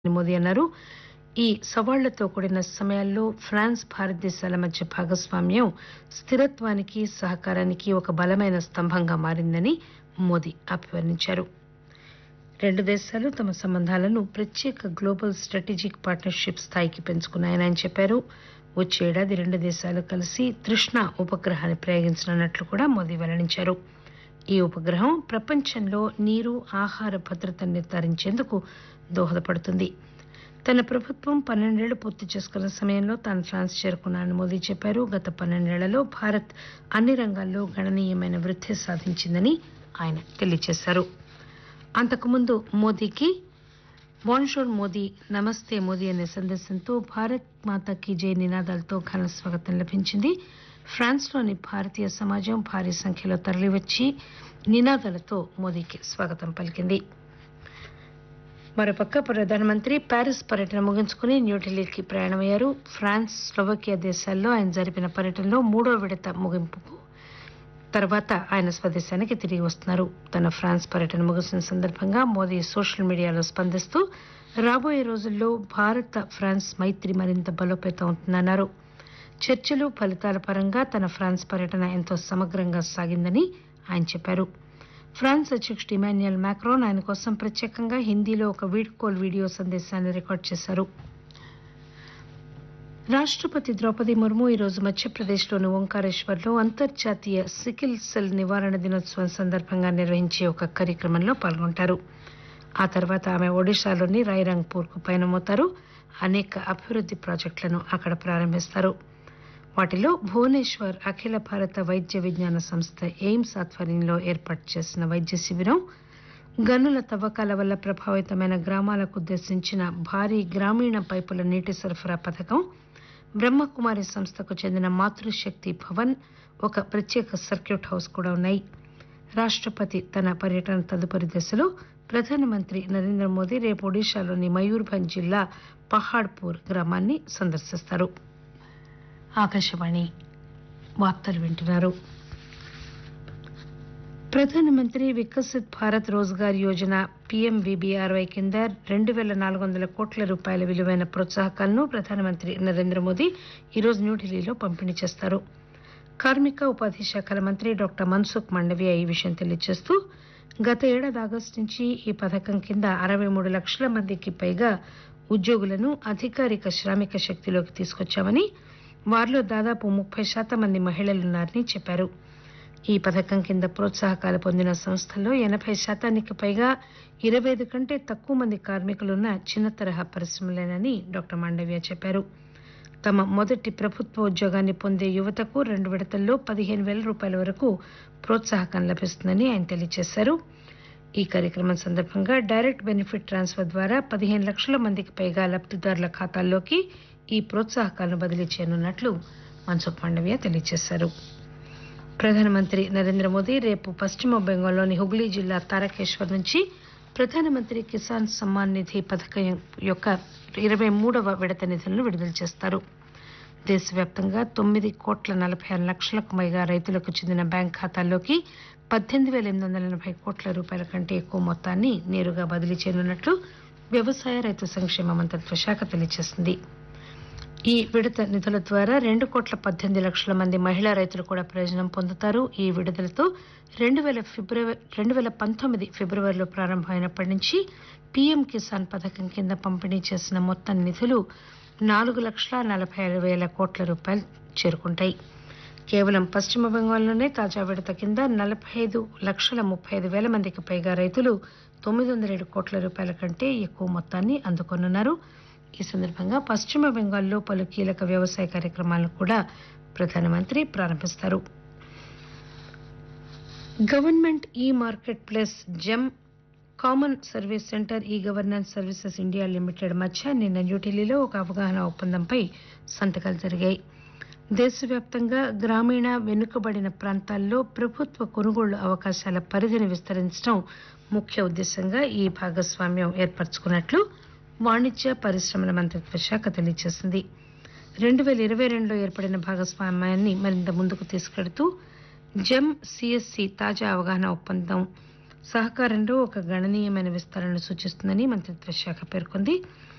మోదీ అన్నారు ఈ సవాళ్లతో కూడిన సమయాల్లో ఫ్రాన్స్ భారతదేశాల మధ్య భాగస్వామ్యం స్థిరత్వానికి సహకారానికి ఒక బలమైన స్తంభంగా మారిందని మోదీ అభివర్ణించారు రెండు దేశాలు తమ సంబంధాలను ప్రత్యేక గ్లోబల్ స్ట్రాటజిక్ పార్ట్నర్షిప్ స్థాయికి పెంచుకున్నాయని ఆయన చెప్పారు వచ్చే ఏడాది రెండు దేశాలు కలిసి తృష్ణ ఉపగ్రహాన్ని ప్రయోగించనున్నట్లు కూడా మోదీ వెల్లడించారు ఈ ఉపగ్రహం ప్రపంచంలో నీరు ఆహార భద్రతను నిర్ధారించేందుకు దోహదపడుతుంది తన ప్రభుత్వం పన్నెండేళ్లు పూర్తి చేసుకున్న సమయంలో తాను ఫ్రాన్స్ చేరుకున్నానని మోదీ చెప్పారు గత పన్నెండేళ్లలో భారత్ అన్ని రంగాల్లో గణనీయమైన వృద్ది సాధించిందని ఆయన తెలియజేశారు అంతకుముందు మోదీకి బోన్షోర్ మోదీ నమస్తే మోదీ అనే సందేశంతో భారత్ మాతాకి జై నినాదాలతో ఘన స్వాగతం లభించింది ఫ్రాన్స్లోని భారతీయ సమాజం భారీ సంఖ్యలో తరలివచ్చి నినాదాలతో మోదీకి స్వాగతం పలికింది మరోపక్క ప్రధానమంత్రి ప్యారిస్ పర్యటన ముగించుకుని న్యూఢిల్లీకి ప్రయాణమయ్యారు ఫ్రాన్స్ స్లోవకియా దేశాల్లో ఆయన జరిపిన పర్యటనలో మూడో విడత ముగింపుకు తర్వాత ఆయన స్వదేశానికి తిరిగి వస్తున్నారు తన ఫ్రాన్స్ పర్యటన ముగిసిన సందర్భంగా మోదీ సోషల్ మీడియాలో స్పందిస్తూ రాబోయే రోజుల్లో భారత ఫ్రాన్స్ మైత్రి మరింత బలోపేతం అవుతుందన్నారు చర్చలు ఫలితాల పరంగా తన ఫ్రాన్స్ పర్యటన ఎంతో సమగ్రంగా సాగిందని ఆయన చెప్పారు ఫ్రాన్స్ అధ్యకుడు ఇమాన్యుయల్ మాక్రోన్ ఆయన కోసం ప్రత్యేకంగా హిందీలో ఒక వీడ్కోల్ వీడియో సందేశాన్ని రికార్డు చేశారు రాష్టపతి ద్రౌపది ముర్ము ఈరోజు మధ్యప్రదేశ్లోని ఓంకారేశ్వర్లో అంతర్జాతీయ సికిల్ సెల్ నివారణ దినోత్సవం సందర్భంగా నిర్వహించే ఒక కార్యక్రమంలో పాల్గొంటారు ఆ తర్వాత ఆమె ఒడిశాలోని రాయ్రంగ్పూర్కు పయనమవుతారు అనేక అభివృద్ది ప్రాజెక్టులను అక్కడ ప్రారంభిస్తారు వాటిలో భువనేశ్వర్ అఖిల భారత వైద్య విజ్ఞాన సంస్థ ఎయిమ్స్ ఆధ్వర్యంలో ఏర్పాటు చేసిన వైద్య శిబిరం గనుల తవ్వకాల వల్ల ప్రభావితమైన గ్రామాలకు ఉద్దేశించిన భారీ గ్రామీణ పైపుల నీటి సరఫరా పథకం బ్రహ్మకుమారి సంస్థకు చెందిన మాతృశక్తి భవన్ ఒక ప్రత్యేక సర్క్యూట్ హౌస్ కూడా ఉన్నాయి రాష్టపతి తన పర్యటన తదుపరి దశలో ప్రధానమంత్రి నరేంద్ర మోదీ రేపు ఒడిశాలోని మయూర్భంజ్ జిల్లా పహాడ్పూర్ గ్రామాన్ని సందర్శిస్తారు ఆకాశవాణి వార్తలు వింటున్నారు ప్రధానమంత్రి వికసిత్ భారత్ రోజ్గార్ యోజన పీఎంవీబీఆర్వై కింద రెండు పేల నాలుగు వందల కోట్ల రూపాయల విలువైన ప్రోత్సాహకాలను ప్రధానమంత్రి నరేంద్ర మోదీ ఈరోజు న్యూఢిల్లీలో పంపిణీ చేస్తారు కార్మిక ఉపాధి శాఖల మంత్రి డాక్టర్ మన్సుఖ్ మండవియా ఈ విషయం తెలియజేస్తూ గత ఏడాది ఆగస్టు నుంచి ఈ పథకం కింద అరవై మూడు లక్షల మందికి పైగా ఉద్యోగులను అధికారిక శ్రామిక శక్తిలోకి తీసుకొచ్చామని వారిలో దాదాపు ముప్పై శాతం మంది మహిళలున్నారని చెప్పారు ఈ పథకం కింద ప్రోత్సాహకాలు పొందిన సంస్థల్లో ఎనబై శాతానికి పైగా ఇరవై ఐదు కంటే తక్కువ మంది కార్మికులున్న చిన్న తరహా పరిశ్రమలేనని డాక్టర్ మాండవ్య చెప్పారు తమ మొదటి ప్రభుత్వ ఉద్యోగాన్ని పొందే యువతకు రెండు విడతల్లో పదిహేను వేల రూపాయల వరకు ప్రోత్సాహకం లభిస్తుందని ఆయన తెలియజేశారు ఈ కార్యక్రమం సందర్భంగా డైరెక్ట్ బెనిఫిట్ ట్రాన్స్ఫర్ ద్వారా పదిహేను లక్షల మందికి పైగా లబ్దిదారుల ఖాతాల్లోకి ఈ ప్రోత్సాహకాలను బదిలీ చేయనున్నట్లు మన్సుఖ్ మాండవ్య తెలియజేశారు ప్రధానమంత్రి నరేంద్ర మోదీ రేపు పశ్చిమ బెంగాల్లోని హుగ్లీ జిల్లా తారకేశ్వర్ నుంచి ప్రధానమంత్రి కిసాన్ సమ్మాన్ నిధి పథకం యొక్క ఇరవై మూడవ విడత నిధులను విడుదల చేస్తారు దేశవ్యాప్తంగా తొమ్మిది కోట్ల నలభై ఆరు లక్షలకు పైగా రైతులకు చెందిన బ్యాంక్ ఖాతాల్లోకి పద్దెనిమిది పేల ఎనిమిది వందల ఎనబై కోట్ల రూపాయల కంటే ఎక్కువ మొత్తాన్ని నేరుగా బదిలీ చేయనున్నట్లు వ్యవసాయ రైతు సంక్షేమ మంత్రిత్వ శాఖ తెలియజేసింది ఈ విడత నిధుల ద్వారా రెండు కోట్ల పద్దెనిమిది లక్షల మంది మహిళా రైతులు కూడా ప్రయోజనం పొందుతారు ఈ విడుదలతో రెండు వేల ఫిబ్రవరి రెండు వేల పంతొమ్మిది ఫిబ్రవరిలో ప్రారంభమైనప్పటి నుంచి పీఎం కిసాన్ పథకం కింద పంపిణీ చేసిన మొత్తం నిధులు నాలుగు లక్షల నలభై ఆరు వేల కోట్ల రూపాయలు చేరుకుంటాయి కేవలం పశ్చిమ బెంగాల్లోనే తాజా విడత కింద నలభై ఐదు లక్షల ముప్పై ఐదు వేల మందికి పైగా రైతులు తొమ్మిది వందల ఏడు కోట్ల రూపాయల కంటే ఎక్కువ మొత్తాన్ని అందుకోనున్నారు ఈ సందర్భంగా పశ్చిమ బెంగాల్లో పలు కీలక వ్యవసాయ కార్యక్రమాలను కూడా ప్రధానమంత్రి ప్రారంభిస్తారు government e marketplace GeM common service centre e governance services India limited మధ్య నిన్న న్యూఢిల్లీలో ఒక అవగాహన ఒప్పందంపై సంతకాలు జరిగాయి దేశవ్యాప్తంగా గ్రామీణ వెనుకబడిన ప్రాంతాల్లో ప్రభుత్వ కొనుగోళ్లు అవకాశాల పరిధిని విస్తరించడం ముఖ్య ఉద్దేశంగా ఈ భాగస్వామ్యం ఏర్పరచుకున్నట్లు వాణిజ్య పరిశ్రమల మంత్రిత్వ శాఖ తెలియజేసింది రెండు పేల ఇరవై రెండులో ఏర్పడిన భాగస్వామ్యాన్ని మరింత ముందుకు తీసుకెడుతూ జెమ్ సిఎస్సి తాజా అవగాహన ఒప్పందం సహకారంలో ఒక గణనీయమైన విస్తరణను సూచిస్తుందని మంత్రిత్వ శాఖ పేర్కొంది